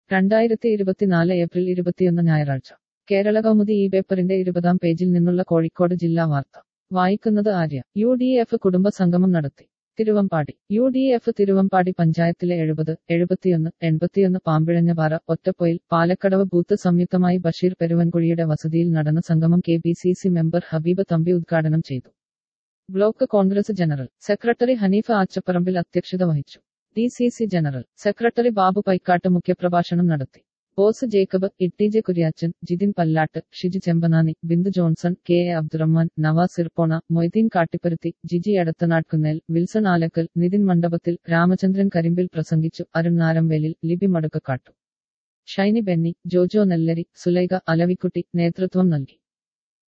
രണ്ടായിരത്തി ഇരുപത്തിനാല് ഏപ്രിൽ ഇരുപത്തിയൊന്ന് ഞായറാഴ്ച കേരള കൗമുദി ഈ പേപ്പറിന്റെ ഇരുപതാം പേജിൽ നിന്നുള്ള കോഴിക്കോട് ജില്ലാ വാർത്ത വായിക്കുന്നത് ആര്യ യു ഡി എഫ് കുടുംബ സംഗമം നടത്തി Thiruvambady U D F Thiruvambady പഞ്ചായത്തിലെ എഴുപത് എഴുപത്തിയൊന്ന് എൺപത്തിയൊന്ന് പാമ്പിഴഞ്ഞപാറ ഒറ്റപ്പൊയിൽ പാലക്കടവ് ബൂത്ത് സംയുക്തമായി ബഷീർ പെരുവൻകുഴിയുടെ വസതിയിൽ നടന്ന സംഗമം K B C C member Habeeb Thampi ഉദ്ഘാടനം ചെയ്തു block Congress general secretary Haneefa Achapparambil അധ്യക്ഷത വഹിച്ചു D C C general secretary Babu Paikkatt മുഖ്യപ്രഭാഷണം നടത്തി Bose Jacob Itty J Kuriachan Jithin Pallatt Shiji Chembanani Bindu Johnson K A Abdurahman Navas Irppona Moideen Kattipparuthi Jiji Edathanadkunnel Wilson Alakkal Nithin Mandapathil Ramachandran കരിമ്പിൽ പ്രസംഗിച്ചു അരുൺ നാരംവേലിൽ ലിബി മടുക്കക്കാട്ടു ഷൈനി ബെന്നി ജോജോ നെല്ലരി സുലൈഖ അലവിക്കുട്ടി നേതൃത്വം നൽകി